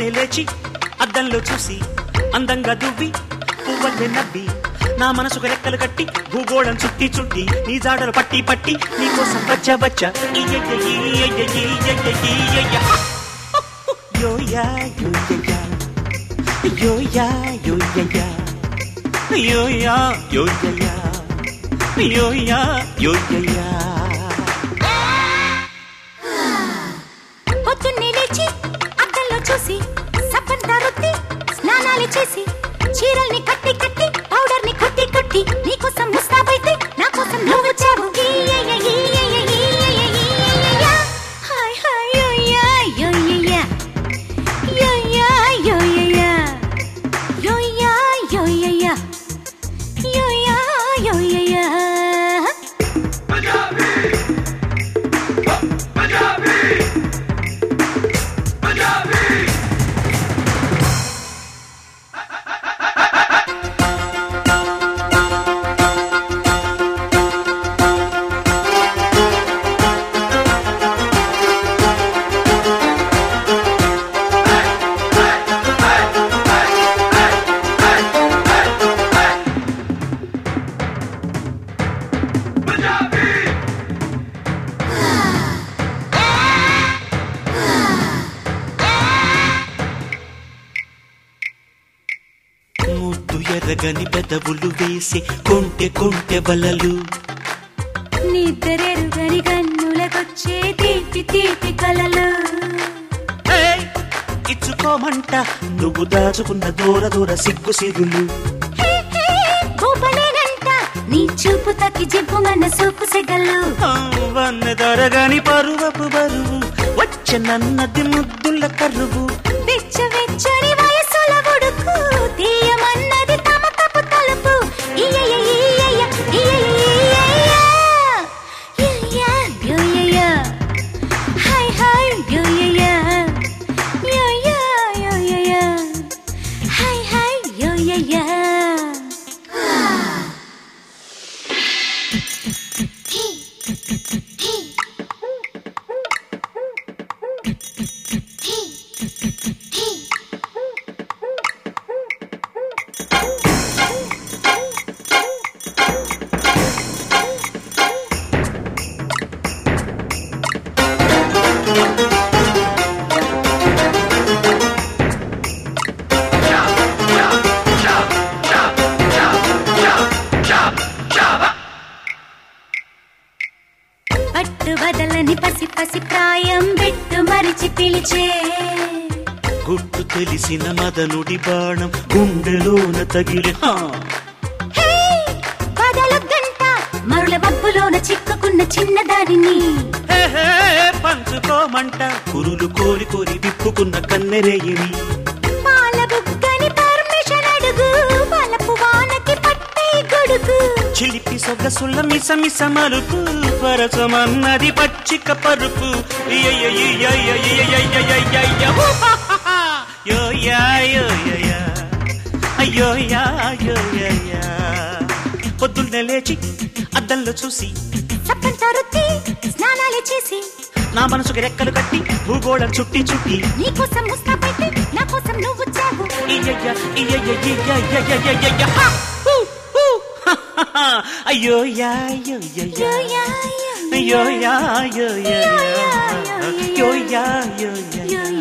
లేచి అద్దంలో చూసి అందంగా దువ్వి పువ్వల్లే నవ్వి నా మనసుకు రెక్కలు కట్టి భూగోళం చుట్టి చుట్టి నీ జాడలు పట్టి పట్టి నీకోసం వచ్చా వచ్చా ఇయ్యయ్య, ఇయ్యయ్య, ఇయ్యయ్య, ఇయ్యయ్య. యోయా యోయయ్యా యోయా యోయయ్యా యోయా యోయయ్యా యోయా యోయయ్యా పొద్దున్నే లేచి అద్దంలో చూసి సబ్బంతా రుద్ది స్నానాలు చేసి చీరల్ని కట్టి కట్టి పౌడర్ ని కొట్టి కొట్టి నీకోసం ముస్తాబైతే నా కోసం నువ్వు వచ్చావు ఈయయ్య, ఈయయ్య, ఈయయ్య, ఈయయ్య. Hi hi యోయ్యా, యోయ్యయ్య. యోయ్యా, యోయ్యయ్య. యోయ్యా, యోయ్యయ్య. యోయ్యా, యోయ్యయ్య. ముద్దు ఎర్రగని పెదవులు వేసి కొంటె కొంటె బలలు నిద్రెరుగని కన్నులకొచ్చే తీపి తీపి కలలు ఏయ్! ఇచ్చుకోమంట నువ్వు దాచుకున్న దూర దూర సిగ్గు సిగులు హే, హే, భూపలేనంట నీ చూపు తక్కి జిబ్బు మన సూపు సెగలు వన్న దొరగాని పరువపు బరువు వచ్చ నన్నది ముద్దుల కరువు వెచ్చ వెచ్చని వయసుల ఉడుకు తీయమన్నది తమ తప్పు తలుపు ఇయ్యయ్య, ఇయ్యయ్య, ఇయ్యయ్య, ఇయ్యయ్య. ఇయ్యయ్య, యోయయ్య. హాయ్, హాయ్, యోయయ్య. యోయ, యోయయ్య. హాయ్, హాయ్, యోయయ్య. పట్టు వదలని పసి పసి ప్రాయం పెట్టు మరిచి పిలిచే గుట్టు తెలిసిన మదనుడి బాణం గుండెలోన తగిలి హా! హే వదలొద్దంట మరుల మబ్బులోన చిక్కుకున్న చిన్నదానిని హే, హే, పంచుకోమంట కురులు కోరి కోరి విప్పుకున్న కన్నెరేయిని పాల బుగ్గని పర్మిషన్ అడుగు వలపు వానకి పట్టే గొడుగు చిలిపి సొగసుల మిస మిస మరుపు పరచమన్నది పచ్చిక పరుపు ఇయ్యయ్య, ఇయ్యయ్య, ఇయ్యయ్య, ఇయ్యయ్య, ఊహాహాహా. యోయా, యోయయ్య. అయ్యోయా, యోయయ్య. పొద్దున్నే లేచి అద్దంలో చూసి సప్పంతా రుద్ది స్నానాలు చేసి నా మనసుకి రెక్కలు కట్టి భూగోళం చుట్టి చుట్టి నీకోసం ముస్తాబైతే నా కోసం నువ్వు చావు ఇయ్యయ్య, ఇయ్యయ్య, ఇయ్యయ్య, ఇయ్యయ్య, హా! హూ, హూ, హాహాహా. అయ్యోయా, యోయయ్య. యోయా, యోయా. Yo ya yo ya yo ya yo ya యోయా,